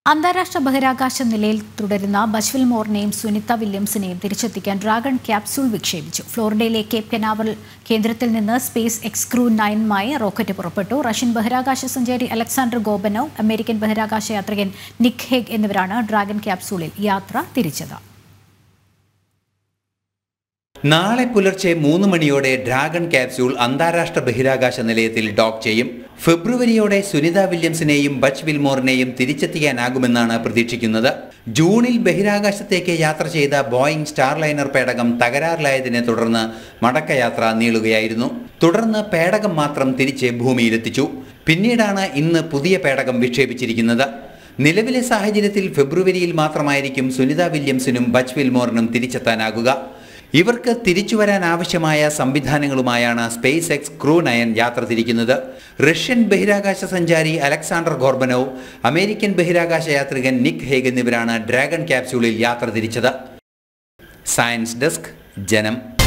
അന്താരാഷ്ട്ര ബഹിരാകാശ നിലയിൽ തുടരുന്ന ബജ്വിൽ മോറിനെയും സുനിത വില്യംസിനെയും തിരിച്ചെത്തിക്കാൻ ഡ്രാഗൺ ക്യാപ്സൂൾ വിക്ഷേപിച്ചു ഫ്ലോറിഡയിലെ കേപ്പ് കനാവൽ കേന്ദ്രത്തിൽ നിന്ന് സ്പേസ് എക്സ്ക്രൂ നയനുമായി റോക്കറ്റ് പുറപ്പെട്ടു റഷ്യൻ ബഹിരാകാശ സഞ്ചാരി അലക്സാണ്ടർ ഗോബനോവ് അമേരിക്കൻ ബഹിരാകാശ യാത്രികൻ നിക് ഹേഗ് എന്നിവരാണ് ഡ്രാഗൺ ക്യാപ്സൂളിൽ യാത്ര തിരിച്ചത് നാളെ പുലർച്ചെ മൂന്ന് മണിയോടെ ഡ്രാഗൺ ക്യാപ്സ്യൂൾ അന്താരാഷ്ട്ര ബഹിരാകാശ നിലയത്തിൽ ഡോക്ക് ചെയ്യും ഫെബ്രുവരിയോടെ സുനിത വില്യംസിനെയും ബച്ച് വിൽമോറിനെയും തിരിച്ചെത്തിക്കാനാകുമെന്നാണ് പ്രതീക്ഷിക്കുന്നത് ജൂണിൽ ബഹിരാകാശത്തേക്ക് യാത്ര ചെയ്ത ബോയിങ് സ്റ്റാർലൈനർ പേടകം തകരാറിലായതിനെ തുടർന്ന് മടക്കയാത്ര നീളുകയായിരുന്നു തുടർന്ന് പേടകം മാത്രം തിരിച്ച് ഭൂമിയിലെത്തിച്ചു പിന്നീടാണ് ഇന്ന് പുതിയ പേടകം വിക്ഷേപിച്ചിരിക്കുന്നത് നിലവിലെ സാഹചര്യത്തിൽ ഫെബ്രുവരിയിൽ മാത്രമായിരിക്കും സുനിത വില്യംസിനും ബച്ച് വിൽമോറിനും തിരിച്ചെത്താനാകുക ഇവർക്ക് തിരിച്ചു വരാൻ ആവശ്യമായ സംവിധാനങ്ങളുമായാണ് സ്പേസ് എക്സ് ക്രൂ നയൻ യാത്ര തിരിക്കുന്നത് റഷ്യൻ ബഹിരാകാശ സഞ്ചാരി അലക്സാണ്ടർ ഗോർബനോവ് അമേരിക്കൻ ബഹിരാകാശ യാത്രികൻ നിക് ഹേഗ് എന്നിവരാണ് ഡ്രാഗൺ ക്യാപ്സ്യൂളിൽ യാത്ര തിരിച്ചത് സയൻസ് ഡെസ്ക് ജനം